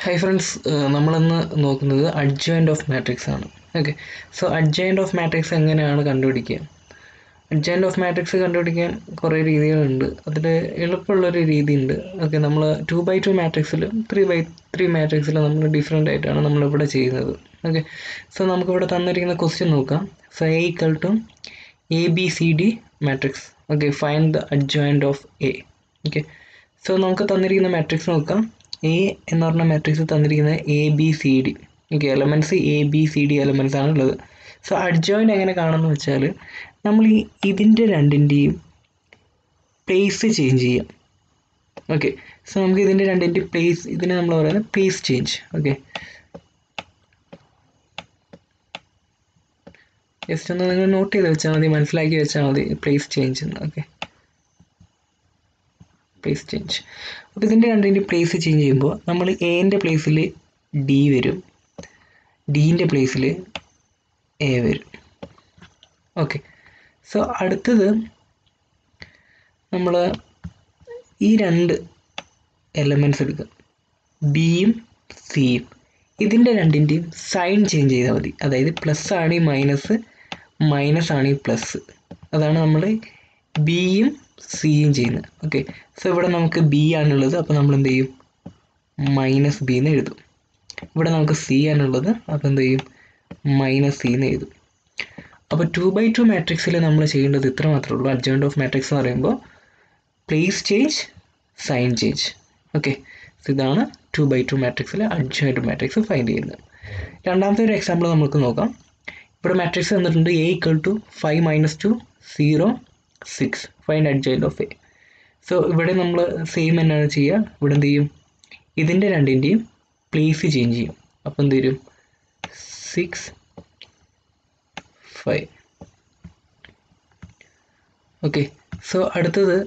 hi friends നമ്മളിന്ന് നോക്കുന്നത് adjoint of matrix ആണ് okay so adjoint of matrix എങ്ങനെയാണ് കണ്ടുപിടിക്കുക അഡ്ജോയിൻ്റ് ഓഫ് മാട്രിക്സ് കണ്ടുപിടിക്കാൻ കുറേ രീതികളുണ്ട് അതിൽ എളുപ്പമുള്ളൊരു രീതിയുണ്ട് ഓക്കെ നമ്മൾ ടു ബൈ ടു മാട്രിക്സിലും ത്രീ ബൈ ത്രീ മാട്രിക്സിലും നമ്മൾ ഡിഫറെൻ്റ് ആയിട്ടാണ് നമ്മളിവിടെ ചെയ്യുന്നത് ഓക്കെ സോ നമുക്കിവിടെ തന്നിരിക്കുന്ന ക്വസ്റ്റ്യൻ നോക്കാം so A equal to A B C D matrix okay find the adjoint of A okay so നമുക്ക് തന്നിരിക്കുന്ന മാട്രിക്സ് നോക്കാം എ എന്ന് പറഞ്ഞ മാട്രിക്സ് തന്നിരിക്കുന്നത് A B C D okay elements A B C D elements ആണ് ഉള്ളത് so adjoint എങ്ങനെ കാണുമെന്ന് വെച്ചാൽ നമ്മൾ ഈ ഇതിൻ്റെ രണ്ടിൻ്റെയും പ്ലേസ് ചേഞ്ച് ചെയ്യാം ഓക്കെ സോ നമുക്ക് ഇതിൻ്റെ രണ്ടിൻ്റെ പ്ലേസ് ഇതിനെ നമ്മൾ പറയുന്നത് പ്ലേസ് ചേഞ്ച് ഓക്കെ ജസ്റ്റ് ഒന്ന് നിങ്ങൾ നോട്ട് ചെയ്ത് വെച്ചാൽ മതി മനസ്സിലാക്കി വെച്ചാൽ മതി പ്ലേസ് ചേഞ്ച് എന്ന് ഓക്കെ പ്ലേസ് ചേഞ്ച് അപ്പോൾ ഇതിൻ്റെ രണ്ടിൻ്റെ പ്ലേസ് ചേഞ്ച് ചെയ്യുമ്പോൾ നമ്മൾ എൻ്റെ പ്ലേസിൽ ഡി വരും ഡീൻ്റെ പ്ലേസിൽ എ വരും ഓക്കെ സോ അടുത്തത് നമ്മൾ ഈ രണ്ട് എലമെൻറ്റ്സ് എടുക്കുക ബിയും സിയും ഇതിൻ്റെ രണ്ടിൻ്റെയും സൈൻ ചേഞ്ച് ചെയ്താൽ മതി അതായത് പ്ലസ് ആണ് ഈ മൈനസ് മൈനസ് ആണ് ഈ പ്ലസ് അതാണ് നമ്മൾ ബിയും സിയും ചെയ്യുന്നത് ഓക്കെ സോ ഇവിടെ നമുക്ക് ബി ആണുള്ളത് അപ്പോൾ നമ്മൾ എന്ത് ചെയ്യും മൈനസ് ബി എന്ന് എഴുതും ഇവിടെ നമുക്ക് സി ആണുള്ളത് അപ്പോൾ എന്ത് ചെയ്യും മൈനസ് സി എന്ന് എഴുതും അപ്പോൾ ടു ബൈ ടു മാട്രിക്സിൽ നമ്മൾ ചെയ്യേണ്ടത് ഇത്ര മാത്രമേ ഉള്ളൂ അഡ്ജോയിൻ്റ് ഓഫ് മാട്രിക്സ് എന്ന് പറയുമ്പോൾ place change sign change okay so ഇതാണ് ടു ബൈ ടു മാട്രിക്സിൽ അഡ്ജോയിൻ്റ് മാട്രിക്സ് ഫൈൻഡ് ചെയ്യുന്നത് രണ്ടാമത്തെ ഒരു എക്സാമ്പിൾ നമുക്ക് നോക്കാം ഇവിടെ മാട്രിക്സ് തന്നിട്ടുണ്ട് A equal to five minus two zero six find adjoint of A so ഇവിടെ നമ്മൾ സെയിം എന്നാണ് ചെയ്യുക ഇവിടെ എന്ത് ചെയ്യും ഇതിൻ്റെ രണ്ടിൻ്റെയും പ്ലേസ് ചേഞ്ച് ചെയ്യും അപ്പോൾ എന്ത് വരും സിക്സ് ഫൈവ് ഓക്കെ സോ അടുത്തത്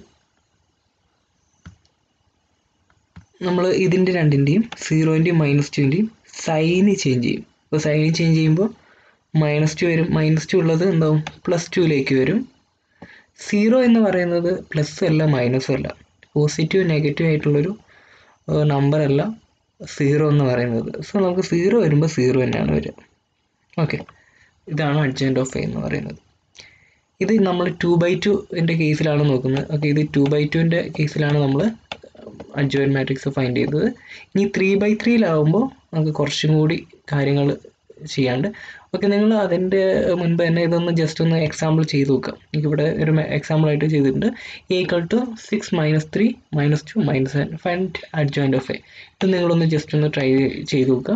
നമ്മൾ ഇതിൻ്റെ രണ്ടിൻ്റെയും സീറോൻ്റെയും മൈനസ് ടുവിൻ്റെയും സൈന് ചേഞ്ച് ചെയ്യും അപ്പോൾ സൈന് ചേഞ്ച് ചെയ്യുമ്പോൾ മൈനസ് ടു വരും മൈനസ് ടു ഉള്ളത് എന്താവും പ്ലസ് ടുവിലേക്ക് വരും സീറോ എന്ന് പറയുന്നത് പ്ലസ് അല്ല മൈനസും അല്ല പോസിറ്റീവ് നെഗറ്റീവ് ആയിട്ടുള്ളൊരു നമ്പർ അല്ല സീറോ എന്ന് പറയുന്നത് സോ നമുക്ക് സീറോ വരുമ്പോൾ സീറോ തന്നെയാണ് വരിക ഓക്കെ ഇതാണ് അഡ്ജൻറ്റ് ഓഫ് എ എന്ന് പറയുന്നത് ഇത് നമ്മൾ ടു ബൈ ടുവിൻ്റെ കേസിലാണ് നോക്കുന്നത് ഓക്കെ ഇത് ടു ബൈ ടുവിൻ്റെ കേസിലാണ് നമ്മൾ അഡ്ജോയിൻ മാട്രിക്സ് ഫൈൻഡ് ചെയ്തത് ഇനി ത്രീ ബൈ ത്രീയിലാവുമ്പോൾ നമുക്ക് കുറച്ചും കൂടി കാര്യങ്ങൾ ചെയ്യാണ്ട് ഓക്കെ നിങ്ങൾ അതിൻ്റെ മുൻപ് തന്നെ ഇതൊന്ന് ജസ്റ്റ് ഒന്ന് എക്സാമ്പിൾ ചെയ്ത് നോക്കാം എനിക്കിവിടെ ഒരു എക്സാമ്പിൾ ആയിട്ട് ചെയ്തിട്ടുണ്ട് equal to six minus three minus two minus seven find adjoint of A ഇത് നിങ്ങളൊന്ന് ജസ്റ്റ് ഒന്ന് ട്രൈ ചെയ്ത് നോക്കുക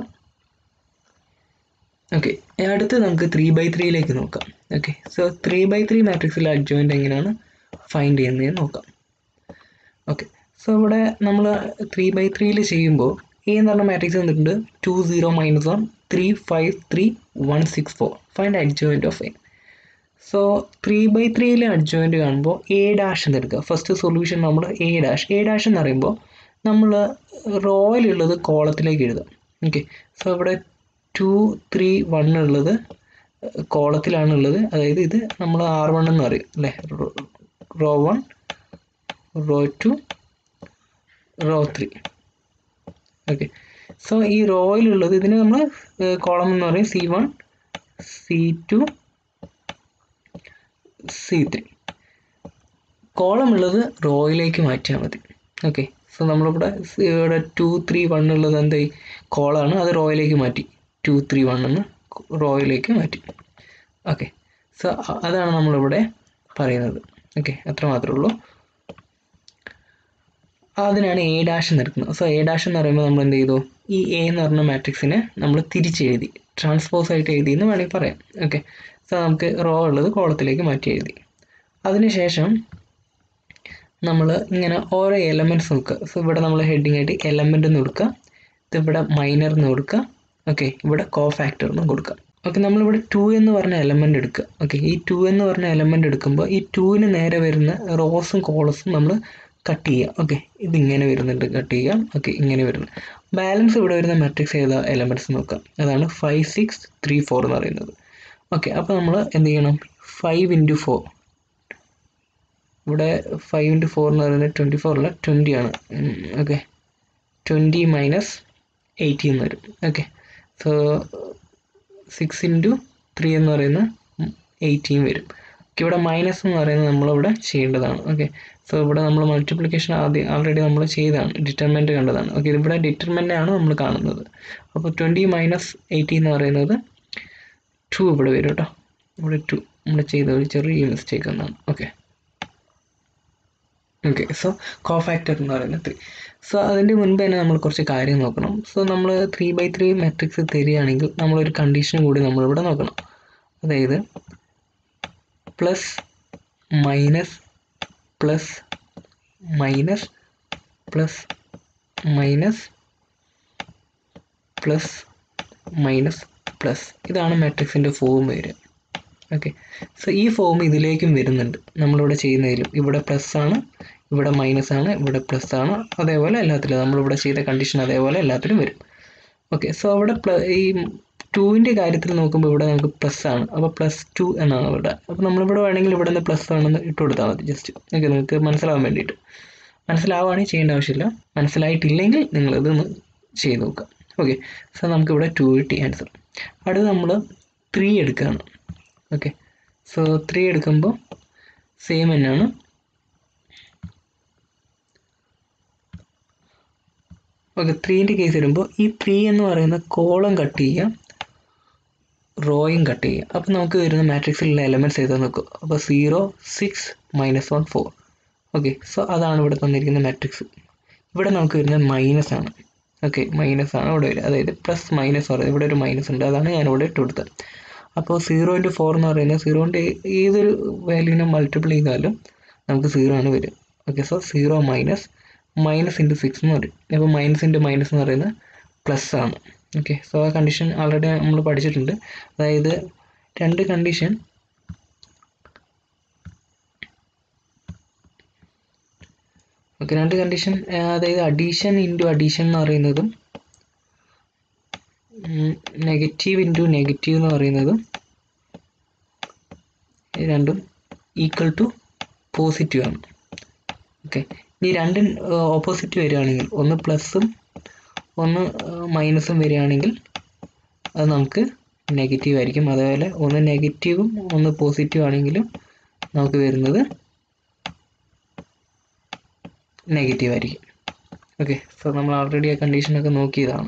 ഓക്കെ അടുത്ത് നമുക്ക് ത്രീ ബൈ ത്രീയിലേക്ക് നോക്കാം okay so three by three മാട്രിക്സിലെ അഡ്ജോയിൻ്റ് എങ്ങനെയാണ് ഫൈൻഡ് ചെയ്യുന്നതെന്ന് നോക്കാം ഓക്കെ സോ ഇവിടെ നമ്മൾ ത്രീ ബൈ ത്രീയിൽ ചെയ്യുമ്പോൾ എ എന്ന് പറഞ്ഞ മാട്രിക്സ് വന്നിട്ടുണ്ട് two zero minus one three five three one six four find adjoint of A so three by ത്രീയിലെ അഡ്ജോയിൻ്റ് കാണുമ്പോൾ എ ഡാഷ് എന്ന് എടുക്കുക ഫസ്റ്റ് സൊല്യൂഷൻ നമ്മൾ എ ഡാഷ് എ ഡാഷ് എന്ന് പറയുമ്പോൾ നമ്മൾ റോയിലുള്ളത് കോളത്തിലേക്ക് എഴുതാം ഓക്കെ സോ ഇവിടെ ടു ത്രീ വൺ ഉള്ളത് കോളത്തിലാണ് ഉള്ളത് അതായത് ഇത് നമ്മൾ ആർ വൺ എന്ന് പറയും അല്ലേ row one row two row three okay so ഈ റോയിലുള്ളത് ഇതിന് നമ്മൾ കോളം എന്ന് പറയും C one C two C three column ഉള്ളത് റോയിലേക്ക് മാറ്റിയാൽ മതി ഓക്കെ സോ നമ്മളിവിടെ ഇവിടെ ടു ത്രീ വൺ ഉള്ളത് എന്തായി കോളാണ് അത് റോയിലേക്ക് മാറ്റി ടു ത്രീ വൺ എന്ന് റോയിലേക്ക് മാറ്റി ഓക്കെ സോ അതാണ് നമ്മളിവിടെ പറയുന്നത് ഓക്കെ അത്ര മാത്രമേ ഉള്ളൂ അതിനാണ് എ ഡാഷ് എന്ന് എടുക്കുന്നത് സോ എ ഡാഷ് എന്ന് പറയുമ്പോൾ നമ്മൾ എന്ത് ചെയ്തു ഈ എ എന്ന് പറഞ്ഞ മാട്രിക്സിനെ നമ്മൾ തിരിച്ചെഴുതി ട്രാൻസ്പോസ് ആയിട്ട് എഴുതി എന്ന് വേണമെങ്കിൽ പറയാം ഓക്കെ സോ നമുക്ക് റോ ഉള്ളത് കോളത്തിലേക്ക് മാറ്റി എഴുതി അതിനുശേഷം നമ്മൾ ഇങ്ങനെ ഓരോ എലമെൻറ്റ്സ് നോക്കുക സോ ഇവിടെ നമ്മൾ ഹെഡിങ് ആയിട്ട് എലമെൻ്റ് എന്ന് കൊടുക്കുക ഇതിവിടെ മൈനർ എന്ന് കൊടുക്കുക ഓക്കെ ഇവിടെ കോ ഫാക്ടർ എന്ന് കൊടുക്കുക ഓക്കെ നമ്മളിവിടെ ടു എന്ന് പറഞ്ഞ എലമെൻ്റ് എടുക്കുക ഓക്കെ ഈ ടു എന്ന് പറഞ്ഞ എലമെൻ്റ് എടുക്കുമ്പോൾ ഈ ടുവിന് നേരെ വരുന്ന റോസും കോളസും നമ്മൾ കട്ട് ചെയ്യുക ഓക്കെ ഇതിങ്ങനെ വരുന്നുണ്ട് കട്ട് ചെയ്യാം ഓക്കെ ഇങ്ങനെ വരുന്നു ബാലൻസ് ഇവിടെ വരുന്ന മെട്രിക്സ് ഏതാ എലമെൻറ്റ്സ് നോക്കാം അതാണ് ഫൈവ് സിക്സ് ത്രീ ഫോർ എന്ന് പറയുന്നത് ഓക്കെ അപ്പോൾ നമ്മൾ എന്ത് ചെയ്യണം ഫൈവ് ഇൻറ്റു ഫോർ ഇവിടെ ഫൈവ് ഇൻറ്റു ഫോർ എന്ന് പറയുന്നത് ട്വൻറ്റി ഫോർ അല്ല ട്വൻറ്റി ആണ് ഓക്കെ ട്വൻറ്റി മൈനസ് എയ്റ്റീൻ വരും okay so six into three എന്ന് പറയുന്നത് എയ്റ്റീൻ വരും ഓക്കെ ഇവിടെ മൈനസ് എന്ന് പറയുന്നത് നമ്മളിവിടെ ചെയ്യേണ്ടതാണ് ഓക്കെ സോ ഇവിടെ നമ്മൾ മൾട്ടിപ്ലിക്കേഷൻ ആദ്യം ആൾറെഡി നമ്മൾ ചെയ്തതാണ് ഡിറ്റർമെൻ്റ് കണ്ടതാണ് ഓക്കെ ഇവിടെ ഡിറ്റർമെൻ്റ് ആണ് നമ്മൾ കാണുന്നത് അപ്പോൾ ട്വൻറ്റി മൈനസ് എയ്റ്റി എന്ന് പറയുന്നത് ടു ഇവിടെ വരും കേട്ടോ ഇവിടെ ടു നമ്മൾ ചെയ്ത ഒരു ചെറിയ മിസ്റ്റേക്ക് എന്നാണ് okay okay so cofactor എന്ന് പറയുന്നത് ത്രീ സോ അതിൻ്റെ മുൻപ് തന്നെ നമ്മൾ കുറച്ച് കാര്യം നോക്കണം സോ നമ്മൾ ത്രീ ബൈ ത്രീ മെട്രിക്സ് തരികയാണെങ്കിൽ നമ്മളൊരു കണ്ടീഷൻ കൂടി നമ്മളിവിടെ നോക്കണം അതായത് plus minus plus minus plus minus plus minus plus ഇതാണ് മെട്രിക്സിൻ്റെ ഫോം വരിക ഓക്കെ സോ ഈ ഫോം ഇതിലേക്കും വരുന്നുണ്ട് നമ്മളിവിടെ ചെയ്യുന്നതിലും ഇവിടെ പ്ലസ് ആണ് ഇവിടെ മൈനസ് ആണ് ഇവിടെ പ്ലസ് ആണ് അതേപോലെ എല്ലാത്തിലും നമ്മളിവിടെ ചെയ്ത കണ്ടീഷൻ അതേപോലെ എല്ലാത്തിലും വരും ഓക്കെ സോ അവിടെ പ്ല ഈ ടുവിൻ്റെ കാര്യത്തിൽ നോക്കുമ്പോൾ ഇവിടെ നമുക്ക് പ്ലസ് ആണ് അപ്പോൾ പ്ലസ് ടു എന്നാണ് ഇവിടെ അപ്പോൾ നമ്മളിവിടെ വേണമെങ്കിൽ ഇവിടെ നിന്ന് പ്ലസ് ആണെന്ന് ഇട്ട് കൊടുത്താൽ മതി ജസ്റ്റ് ഓക്കെ നിങ്ങൾക്ക് മനസ്സിലാവാൻ വേണ്ടിയിട്ട് മനസ്സിലാവുകയാണെങ്കിൽ ചെയ്യേണ്ട ആവശ്യമില്ല മനസ്സിലായിട്ടില്ലെങ്കിൽ നിങ്ങളിതൊന്ന് ചെയ്ത് നോക്കുക ഓക്കെ സോ നമുക്കിവിടെ ടു കിട്ടി ആൻസർ അടുത്ത് നമ്മൾ ത്രീ എടുക്കുകയാണ് ഓക്കെ സോ ത്രീ എടുക്കുമ്പോൾ സെയിം തന്നെയാണ് ഓക്കെ ത്രീൻ്റെ കേസ് വരുമ്പോൾ ഈ ത്രീ എന്ന് പറയുന്ന കോളം കട്ട് ചെയ്യുക റോയും കട്ട് ചെയ്യുക അപ്പോൾ നമുക്ക് വരുന്ന മാട്രിക്സിലുള്ള എലമെൻറ്റ്സ് ഏതാ നോക്കുക അപ്പോൾ zero six minus one four okay so അതാണ് ഇവിടെ തന്നിരിക്കുന്ന മാട്രിക്സ് ഇവിടെ നമുക്ക് വരുന്നത് മൈനസ് ആണ് ഓക്കെ മൈനസ് ആണ് ഇവിടെ വരിക അതായത് പ്ലസ് മൈനസ് പറയുന്നത് ഇവിടെ ഒരു മൈനസ് ഉണ്ട് അതാണ് ഞാൻ ഇവിടെ ഇട്ട് കൊടുത്തത് അപ്പോൾ സീറോ ഇൻറ്റു ഫോർ എന്ന് പറയുന്നത് സീറോൻ്റെ ഏതൊരു വാല്യൂവിനെ മൾട്ടിപ്പിൾ ചെയ്താലും നമുക്ക് സീറോ ആണ് വരിക okay so zero minus minus into six എന്ന് പറയും അപ്പോൾ മൈനസ് ഇൻറ്റു മൈനസ് എന്ന് പറയുന്നത് പ്ലസ് ആണ് ഓക്കെ സോ ആ കണ്ടീഷൻ ആൾറെഡി നമ്മൾ പഠിച്ചിട്ടുണ്ട് അതായത് രണ്ട് കണ്ടീഷൻ ഓക്കെ രണ്ട് കണ്ടീഷൻ അതായത് അഡീഷൻ ഇൻറ്റു അഡീഷൻ എന്ന് പറയുന്നതും നെഗറ്റീവ് ഇൻറ്റു നെഗറ്റീവ് എന്ന് പറയുന്നതും ഇത് രണ്ടും ഈക്വൽ ടു പോസിറ്റീവ് ആണ് ഓക്കെ ഇനി രണ്ടും ഓപ്പോസിറ്റ് വരികയാണെങ്കിൽ ഒന്ന് പ്ലസും ഒന്ന് മൈനസും വരികയാണെങ്കിൽ അത് നമുക്ക് നെഗറ്റീവ് ആയിരിക്കും അതേപോലെ ഒന്ന് നെഗറ്റീവും ഒന്ന് പോസിറ്റീവ് ആണെങ്കിലും നമുക്ക് വരുന്നത് നെഗറ്റീവ് ആയിരിക്കും ഓക്കെ സോ നമ്മൾ ഓൾറെഡി ആ കണ്ടീഷനൊക്കെ നോക്കിയതാണ്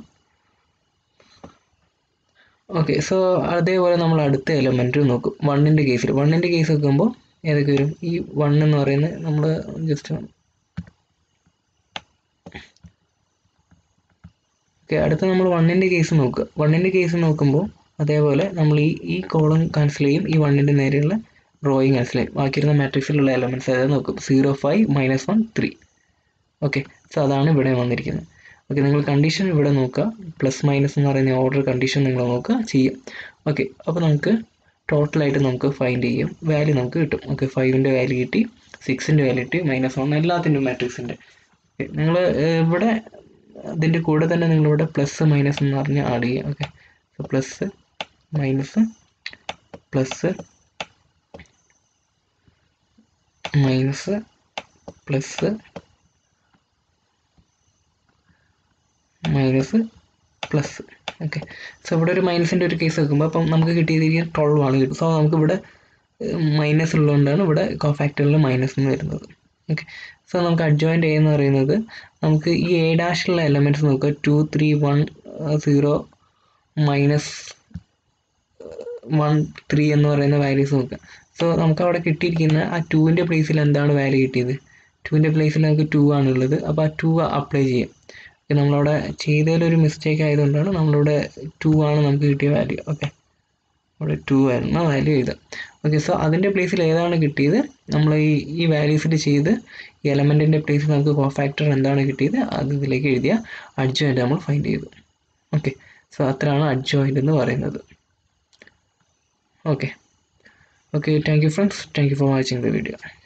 ഓക്കെ സോ അതേപോലെ നമ്മൾ അടുത്ത എലമെൻറ്റ് നോക്കും വണ്ണിൻ്റെ കേസിൽ വണ്ണിൻ്റെ കേസ് നോക്കുമ്പോൾ ഏതൊക്കെ വരും ഈ വൺ എന്ന് പറയുന്നത് നമ്മൾ ജസ്റ്റ് ഓക്കെ അടുത്ത നമ്മൾ വണ്ണിൻ്റെ കേസ് നോക്കുക വണ്ണിൻ്റെ കേസ് നോക്കുമ്പോൾ അതേപോലെ നമ്മൾ ഈ ഈ കോളം ക്യാൻസൽ ചെയ്യും ഈ വണ്ണിൻ്റെ നേരെയുള്ള റോയും ക്യാൻസൽ ചെയ്യും ബാക്കിയിരുന്ന മാട്രിക്സിലുള്ള എലമെൻറ്റ്സ് ഏതാ നോക്കും zero five minus one three okay so അതാണ് ഇവിടെ വന്നിരിക്കുന്നത് ഓക്കെ നിങ്ങൾ കണ്ടീഷൻ ഇവിടെ നോക്കുക പ്ലസ് മൈനസ് എന്ന് പറയുന്ന ഓർഡർ കണ്ടീഷൻ നിങ്ങൾ നോക്കുക ചെയ്യും ഓക്കെ അപ്പോൾ നമുക്ക് ടോട്ടലായിട്ട് നമുക്ക് ഫൈൻഡ് ചെയ്യും വാല്യൂ നമുക്ക് കിട്ടും ഓക്കെ ഫൈവിൻ്റെ വാല്യൂ കിട്ടി സിക്സിൻ്റെ വാല്യൂ കിട്ടി മൈനസ് വൺ എല്ലാത്തിൻ്റെ മാട്രിക്സിൻ്റെ ഓക്കെ നിങ്ങൾ ഇവിടെ അതിൻ്റെ കൂടെ തന്നെ നിങ്ങളിവിടെ പ്ലസ് മൈനസ് എന്ന് പറഞ്ഞ് ആഡ് ചെയ്യുക okay so plus minus plus minus plus minus plus okay so ഇവിടെ ഒരു മൈനസിൻ്റെ ഒരു കേസ് വെക്കുമ്പോൾ അപ്പം നമുക്ക് കിട്ടിയിരിക്കുന്നത് ട്വൽവ് ആണ് കിട്ടും സോ നമുക്ക് ഇവിടെ മൈനസ് ഉള്ളതുകൊണ്ടാണ് ഇവിടെ കോഫാക്ടറിൽ മൈനസ് എന്ന് വരുന്നത് ഓക്കെ സോ നമുക്ക് അഡ്ജോയിൻ്റ് എ എന്ന് പറയുന്നത് നമുക്ക് ഈ എ ഡാഷിലുള്ള എലമെൻറ്റ്സ് നോക്കുക two three one zero minus one three എന്ന് പറയുന്ന വാല്യൂസ് നോക്കുക സോ നമുക്ക് അവിടെ കിട്ടിയിരിക്കുന്ന ആ ടുവിൻ്റെ പ്ലേസിൽ എന്താണ് വാല്യൂ കിട്ടിയത് ടുവിൻ്റെ പ്ലേസിൽ നമുക്ക് ടു ആണുള്ളത് അപ്പോൾ ആ ടു അപ്ലൈ ചെയ്യാം നമ്മളവിടെ ചെയ്തതിലൊരു മിസ്റ്റേക്ക് ആയതുകൊണ്ടാണ് നമ്മളിവിടെ ടു ആണ് നമുക്ക് കിട്ടിയ വാല്യൂ ഓക്കെ അവിടെ ടു ആയിരുന്ന വാല്യൂ എഴുതാം ഓക്കെ സോ അതിൻ്റെ പ്ലേസിൽ ഏതാണ് കിട്ടിയത് നമ്മൾ ഈ ഈ വാല്യൂസിൽ ചെയ്ത് ഈ എലമെൻറ്റിൻ്റെ പ്ലേസിൽ നമുക്ക് കോഫാക്ടർ എന്താണ് കിട്ടിയത് അത് ഇതിലേക്ക് എഴുതിയ അഡ്ജോയിൻ്റ് നമ്മൾ ഫൈൻഡ് ചെയ്തു ഓക്കെ സോ അത്രയാണ് അഡ്ജോയിൻ്റ് എന്ന് പറയുന്നത് okay okay thank you friends thank you for watching the video